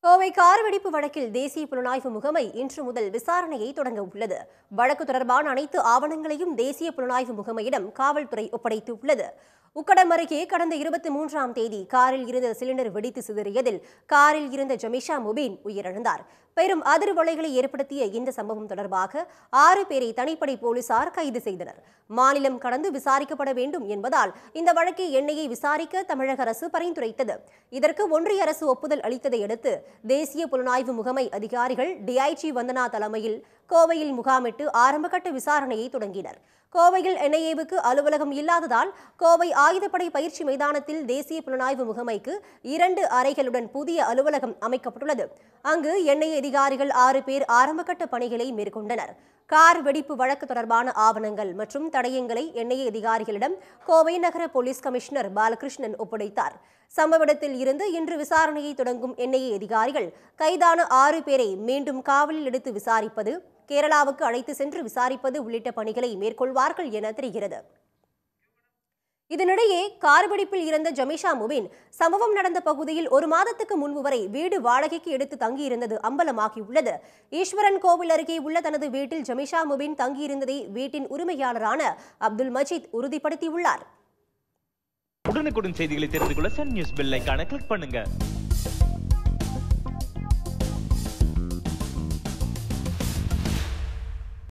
Kovai car வெடிப்பு வழக்கில் தேசிய புலனாய்வு முகமை இன்று முதல் விசாரணையை தொடங்க உள்ளது வழக்கு தொடர்பான அனைத்து ஆவணங்களையும் தேசிய புலனாய்வு முகமையிடம் காவல்துறை ஒப்படைத்துள்ளது உக்கடம் அருகே கடந்த இருபத்தி மூன்றாம் தேதி காரில் இருந்த சிலிண்டர் வெடித்து சிதறியதில் காரில் இருந்த ஜமிஷா முபீன் உயிரிழந்தார் பெரும் அதிர்வலைகளை ஏற்படுத்திய இந்த சம்பவம் தொடர்பாக ஆறு பேரை தனிப்படை போலீசார் கைது செய்தனர் மாநிலம் கடந்து விசாரிக்கப்பட வேண்டும் என்பதால் இந்த வழக்கை எண்ணெயை விசாரிக்க தமிழக அரசு பரிந்துரைத்தது இதற்கு ஒன்றிய அரசு ஒப்புதல் அளித்ததை அடுத்து தேசிய புலனாய்வு முகமை அதிகாரிகள் டிஐஜி வந்தனா தலைமையில் கோவையில் முகாமிட்டு ஆரம்பகட்ட விசாரணையை தொடங்கினர் கோவையில் என்ஐஏவுக்கு அலுவலகம் இல்லாததால் கோவை ஆயுதப்படை பயிற்சி மைதானத்தில் தேசிய புலனாய்வு முகமைக்கு இரண்டு அறைகளுடன் புதிய அலுவலகம் அமைக்கப்பட்டுள்ளது அங்கு எண்ணெய் அதிகாரிகள் ஆறு பேர் ஆரம்பகட்ட பணிகளை மேற்கொண்டனர் கார் வெடிப்பு வழக்கு தொடர்பான ஆவணங்கள் மற்றும் தடயங்களை எண்ணெய் அதிகாரிகளிடம் கோவை நகர போலீஸ் கமிஷனர் பாலகிருஷ்ணன் ஒப்படைத்தார் சம்பவ இடத்தில் இருந்து இன்று விசாரணையை தொடங்கும் என்ஐஏ அதிகாரிகள் கைதான ஆறு பேரை மீண்டும் காவலில் எடுத்து விசாரிப்பது கேரளாவுக்கு அழைத்து சென்று விசாரிப்பது உள்ளிட்ட பணிகளை மேற்கொள்வார்கள் என தெரிகிறது இதனிடையே கார் வெடிப்பில் இறந்த ஜமிஷா முபின் சம்பவம் நடந்த பகுதியில் ஒரு மாதத்துக்கு முன்பு வரை வீடு வாடகைக்கு எடுத்து தங்கியிருந்தது அம்பலமாகியுள்ளது ஈஸ்வரன் கோவில் அருகே உள்ள தனது வீட்டில் ஜமிஷா முபின் தங்கியிருந்ததை வீட்டின் உரிமையாளரான அப்துல் மஜீத் உறுதிப்படுத்தியுள்ளார் உடனுக்குடன் செய்திகளை தெரிந்து கொள்ள சன் நியூஸ் பெல் ஐகானை கிளிக் பண்ணுங்க